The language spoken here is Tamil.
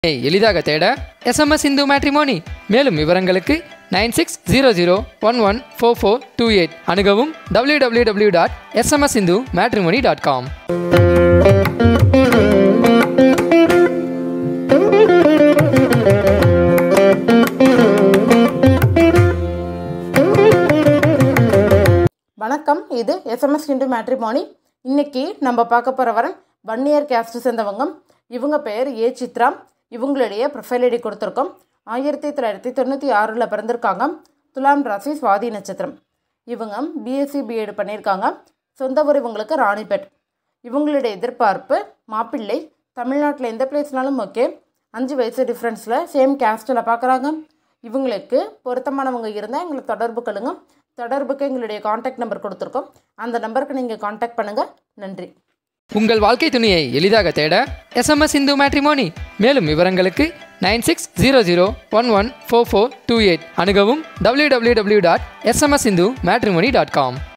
எளிதாக தேட எஸ்எம்எஸ் இந்து மேட்ரிமோனி மேலும் விவரங்களுக்கு nine six zero zero one one four four two eight அணுகவும் W W W dot SMS Hindu Matrimony dot com வணக்கம் இது எஸ்எம்எஸ் இன்டு மேட்ரிமோனி இன்னைக்கு நம்ம பார்க்க போகிற வரன் வன்னியர் கேஸ்ட் சேர்ந்தவங்க இவங்க பெயர் ஏ சித்ரா இவங்களுடைய ப்ரொஃபைல் ஐடி கொடுத்துருக்கோம் ஆயிரத்தி தொள்ளாயிரத்தி தொண்ணூற்றி ஆறில் பிறந்திருக்காங்க துலாம் ராசி சுவாதி நட்சத்திரம் இவங்க பிஎஸ்சி பிஎட் பண்ணியிருக்காங்க சொந்த ஊர் இவங்களுக்கு ராணிப்பேட் இவங்களுடைய எதிர்பார்ப்பு மாப்பிள்ளை தமிழ்நாட்டில் எந்த பிளேஸ்னாலும் ஓகே அஞ்சு வயசு டிஃப்ரென்ஸில் சேம் கேஸ்டில் பார்க்குறாங்க இவங்களுக்கு பொருத்தமானவங்க இருந்தால் எங்களை தொடர்பு கொள்ளுங்க தொடர்புக்கு எங்களுடைய காண்டாக்ட் நம்பர் கொடுத்துருக்கோம் அந்த நம்பருக்கு நீங்கள் காண்டாக்ட் பண்ணுங்கள் நன்றி உங்கள் வாழ்க்கை துணையை எளிதாக தேட எஸ்எம்எஸ் இந்து மேட்ரிமோனி மேலும் விவரங்களுக்கு nine six zero zero one one four four two eight அணுகவும் W W W dot SMS Hindu Matrimony dot com